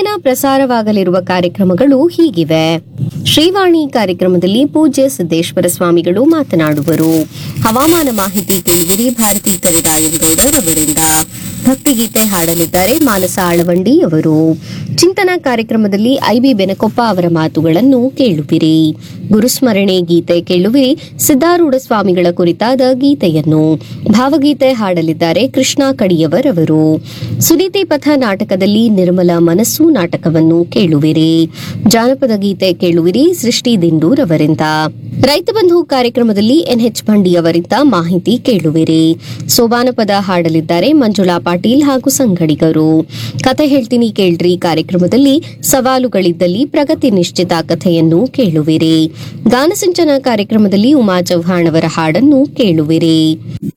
ದಿನ ಪ್ರಸಾರವಾಗಲಿರುವ ಕಾರ್ಯಕ್ರಮಗಳು ಹೀಗಿವೆ ಶ್ರೀವಾಣಿ ಕಾರ್ಯಕ್ರಮದಲ್ಲಿ ಪೂಜ್ಯ ಸಿದ್ದೇಶ್ವರ ಸ್ವಾಮಿಗಳು ಮಾತನಾಡುವರು ಹವಾಮಾನ ಮಾಹಿತಿ ಕೇಳುವಿರಿ ಭಾರತಿ ಕರಿರಾಯಂಗೌಡರವರಿಂದ ಭಕ್ತಿಗೀತೆ ಹಾಡಲಿದ್ದಾರೆ ಮಾನಸ ಆಳವಂಡಿ ಅವರು ಚಿಂತನಾ ಕಾರ್ಯಕ್ರಮದಲ್ಲಿ ಐಬಿ ಬೆನಕೊಪ್ಪ ಅವರ ಮಾತುಗಳನ್ನು ಕೇಳುವಿರಿ ಗುರುಸ್ಮರಣೆ ಗೀತೆ ಕೇಳುವಿರಿ ಸಿದ್ದಾರೂಢ ಸ್ವಾಮಿಗಳ ಕುರಿತಾದ ಗೀತೆಯನ್ನು ಭಾವಗೀತೆ ಹಾಡಲಿದ್ದಾರೆ ಕೃಷ್ಣ ಕಡಿಯವರ್ ಅವರು ಸುನೀತಿ ಪಥ ನಾಟಕದಲ್ಲಿ ನಿರ್ಮಲ ಮನಸ್ಸು ನಾಟಕವನ್ನು ಕೇಳುವಿರಿ ಜಾನಪದ ಗೀತೆ ಕೇಳುವಿರಿ ಸೃಷ್ಟಿ ದಿಂಡೂರ್ ಅವರಿಂದ ರೈತ ಬಂಧು ಕಾರ್ಯಕ್ರಮದಲ್ಲಿ ಎನ್ಎಚ್ ಭಂಡಿ ಅವರಿಂದ ಮಾಹಿತಿ ಕೇಳುವಿರಿ ಸೋಬಾನ ಪದ ಹಾಡಲಿದ್ದಾರೆ ಮಂಜುಳಾ ಪಾಟೀಲ್ ಹಾಗೂ ಸಂಗಡಿಗರು ಕತೆ ಹೇಳ್ತೀನಿ ಕೇಳ್ರಿ ಕಾರ್ಯಕ್ರಮದಲ್ಲಿ ಸವಾಲುಗಳಿದ್ದಲ್ಲಿ ಪ್ರಗತಿ ನಿಶ್ಚಿತ ಕಥೆಯನ್ನು ಕೇಳುವಿರಿ ಗಾನಸಿಂಚನ ಕಾರ್ಯಕ್ರಮದಲ್ಲಿ ಉಮಾ ಚೌಹಾಣ್ ಅವರ ಹಾಡನ್ನು ಕೇಳುವಿರಿ